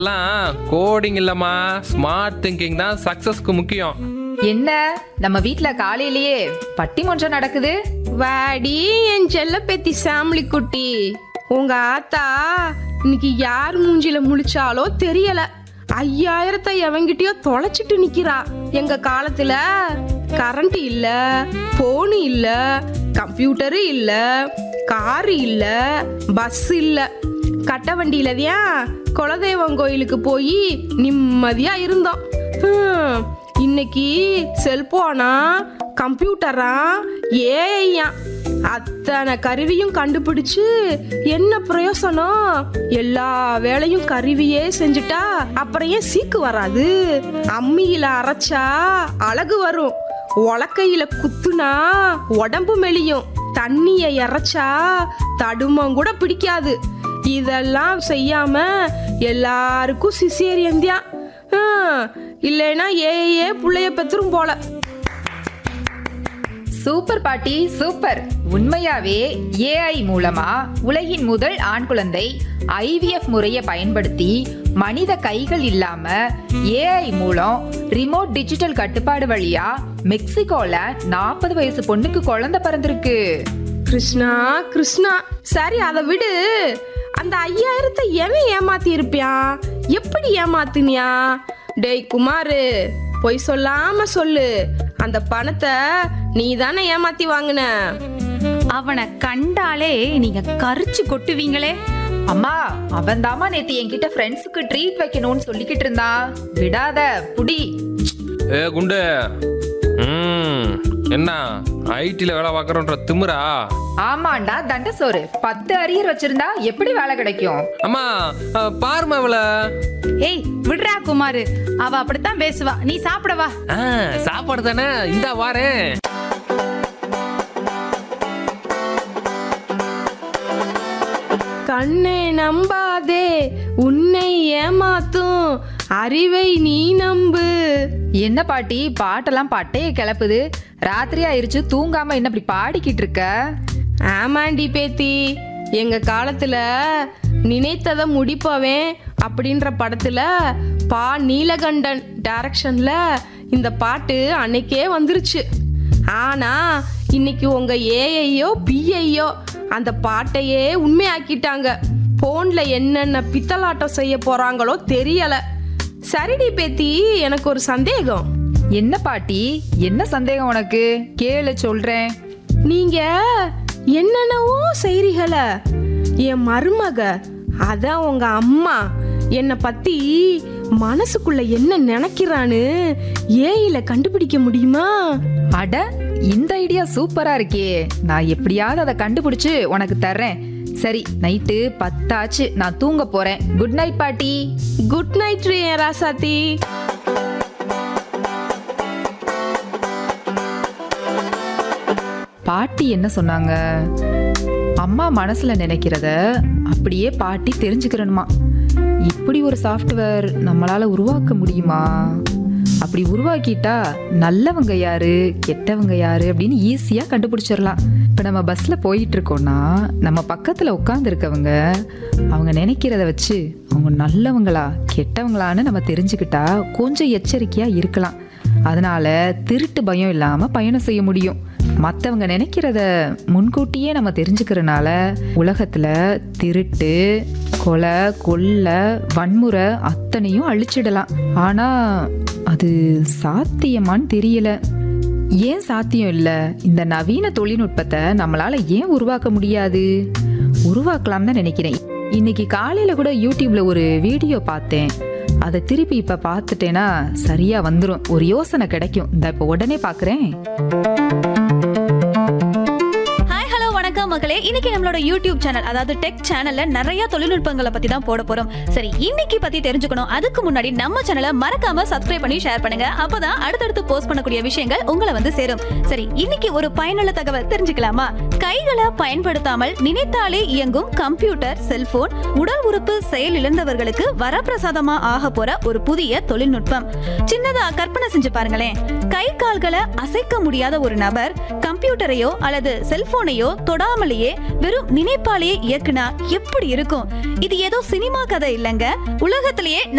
எல்லாம் கோடிங் இல்லம்மா smart thinking தான் சக்சஸ்க்கு முக்கியம் என்ன நம்ம வீட்ல காலையிலேயே பட்டிமன்றம் நடக்குது வாடி என் செல்ல பேத்தி சாமலி குட்டி உங்க ஆத்தா இன்னைக்கு யார் மூஞ்சில முழிச்சாலோ தெரியல ஐயாயிரத்தை எவங்கிட்டயோ தொலைச்சிட்டு நிக்கிறா எங்க காலத்துல கரண்ட் இல்ல போனு இல்ல கம்ப்யூட்டரு இல்ல காரு இல்ல பஸ் இல்ல கட்ட வண்டியிலதான் குலதெய்வம் கோயிலுக்கு போய் நிம்மதியா இருந்தோம் ஹம், இன்னைக்கு செல்போனா கம்ப்யூட்டரா ஏஐயா அத்தனை கருவியும் கண்டுபிடிச்சு என்ன பிரயோசனம் எல்லா வேலையும் கருவியே செஞ்சுட்டா அப்புறம் ஏன் சீக்கு வராது அம்மியில அரைச்சா அழகு வரும் உலக்கையில குத்துனா உடம்பு மெலியும் தண்ணிய இறைச்சா தடுமம் கூட பிடிக்காது இதெல்லாம் செய்யாம எல்லாருக்கும் சிசேரியன் தான் ஹம், இல்லைன்னா ஏஏ புள்ளைய பெத்துரும் போல சூப்பர் பாட்டி சூப்பர் உண்மையாவே ஏஐ மூலமா உலகின் முதல் ஆண் குழந்தை ஐவிஎஃப் முறையை பயன்படுத்தி மனித கைகள் இல்லாம ஏஐ மூலம் ரிமோட் டிஜிட்டல் கட்டுப்பாடு வழியா மெக்சிகோல நாற்பது வயசு பொண்ணுக்கு குழந்தை பிறந்திருக்கு கிருஷ்ணா கிருஷ்ணா சரி அதை விடு அந்த ஐயாயிரத்தை எவன் ஏமாத்தி இருப்பியான் எப்படி ஏமாத்தினியா டேய் குமாரு பொய் சொல்லாம சொல்லு அந்த பணத்தை நீ தானே ஏமாத்தி வாங்கின அவனை கண்டாலே நீங்க கரிச்சு கொட்டுவீங்களே அம்மா அவன் தாமா நேத்து என்கிட்ட ஃப்ரெண்ட்ஸுக்கு ட்ரீட் வைக்கணும்னு சொல்லிக்கிட்டு இருந்தான் விடாத புடி ஏ குண்டு ம் என்ன ஐடில வேலை பார்க்குறோன்ற திமிரா ஆமாண்டா தண்டசோறு பத்து அரியர் வச்சிருந்தா எப்படி வேலை கிடைக்கும் அம்மா அஹ், பாரும்மா இவளை ஏய் விடுறா குமாரு அவ அப்படித்தான் பேசுவா நீ சாப்பிட வா ஆ, சாப்பாடு தானே இந்தா வாரேன் கண்ணே நம்பாதே உன்னை ஏமாத்தும் அறிவை நீ நம்பு என்ன பாட்டி பாட்டெல்லாம் பட்டைய கிளப்புது ராத்திரி ஆயிருச்சு தூங்காம என்ன இப்படி பாடிக்கிட்டு இருக்க ஆமாண்டி பேத்தி எங்க காலத்துல நினைத்ததை முடிப்பவன் அப்படின்ற படத்துல பா நீலகண்டன் டைரக்ஷன்ல இந்த பாட்டு அன்னைக்கே வந்துருச்சு ஆனா இன்னைக்கு உங்க ஏஐயோ பிஐயோ அந்த பாட்டையே உண்மையாக்கிட்டாங்க போன்ல என்னென்ன பித்தலாட்டம் செய்ய போறாங்களோ தெரியல சரிடி பேத்தி எனக்கு ஒரு சந்தேகம் என்ன பாட்டி என்ன சந்தேகம் உனக்கு கேளு சொல்றேன் நீங்க என்னென்னவோ செய்றீங்கள என் மருமக அதான் உங்க அம்மா என்னை பத்தி மனசுக்குள்ள என்ன நினைக்கிறான்னு ஏயில கண்டுபிடிக்க முடியுமா அட இந்த ஐடியா சூப்பரா இருக்கே நான் எப்படியாவது அதை கண்டுபிடிச்சு உனக்கு தர்றேன் சரி நைட்டு பத்தாச்சு நான் தூங்க போறேன் குட் நைட் பாட்டி குட் நைட் ராசாத்தி பாட்டி என்ன சொன்னாங்க அம்மா மனசுல நினைக்கிறத அப்படியே பாட்டி தெரிஞ்சுக்கிறணுமா இப்படி ஒரு சாஃப்ட்வேர் நம்மளால உருவாக்க முடியுமா அப்படி உருவாக்கிட்டா நல்லவங்க யாரு கெட்டவங்க யாரு அப்படின்னு ஈஸியா கண்டுபிடிச்சிடலாம் இப்போ நம்ம பஸ்ல போயிட்டு இருக்கோம்னா நம்ம பக்கத்துல உட்கார்ந்து இருக்கவங்க அவங்க நினைக்கிறத வச்சு அவங்க நல்லவங்களா கெட்டவங்களான்னு நம்ம தெரிஞ்சுக்கிட்டா கொஞ்சம் எச்சரிக்கையா இருக்கலாம் அதனால திருட்டு பயம் இல்லாம பயணம் செய்ய முடியும் மற்றவங்க நினைக்கிறத முன்கூட்டியே நம்ம தெரிஞ்சுக்கிறனால உலகத்துல திருட்டு கொலை கொள்ளை வன்முறை அத்தனையும் அழிச்சிடலாம் ஆனா அது சாத்தியமான்னு தெரியல ஏன் சாத்தியம் இல்லை இந்த நவீன தொழில்நுட்பத்தை நம்மளால ஏன் உருவாக்க முடியாது உருவாக்கலாம் தான் நினைக்கிறேன் இன்னைக்கு காலையில கூட யூடியூப்ல ஒரு வீடியோ பார்த்தேன் அதை திருப்பி இப்ப பார்த்துட்டேன்னா சரியா வந்துரும் ஒரு யோசனை கிடைக்கும் இந்த இப்ப உடனே பாக்குறேன் ஹாய் ஹலோ வணக்கம் மக்களே இன்னைக்கு நம்மளோட யூடியூப் சேனல் அதாவது டெக் சேனல்ல நிறைய தொழில்நுட்பங்களை பத்தி தான் போட போறோம் சரி இன்னைக்கு பத்தி தெரிஞ்சுக்கணும் அதுக்கு முன்னாடி நம்ம சேனலை மறக்காம சப்ஸ்கிரைப் பண்ணி ஷேர் பண்ணுங்க அப்பதான் அடுத்தடுத்து போஸ்ட் பண்ணக்கூடிய விஷயங்கள் உங்களை வந்து சேரும் சரி இன்னைக்கு ஒரு பயனுள்ள தகவல் தெரிஞ்சுக்கலாமா கைகளை பயன்படுத்தாமல் நினைத்தாலே இயங்கும் கம்ப்யூட்டர் செல்போன் உடல் உறுப்பு செயல் இழந்தவர்களுக்கு வரப்பிரசாதமா ஆக போற ஒரு புதிய தொழில்நுட்பம் சின்னதா கற்பனை செஞ்சு பாருங்களேன் கை கால்களை அசைக்க முடியாத ஒரு நபர் கம்ப்யூட்டரையோ அல்லது செல்போனையோ தொடாம இல்லாமலேயே வெறும் நினைப்பாலேயே இயக்குனா எப்படி இருக்கும் இது ஏதோ சினிமா கதை இல்லைங்க உலகத்திலேயே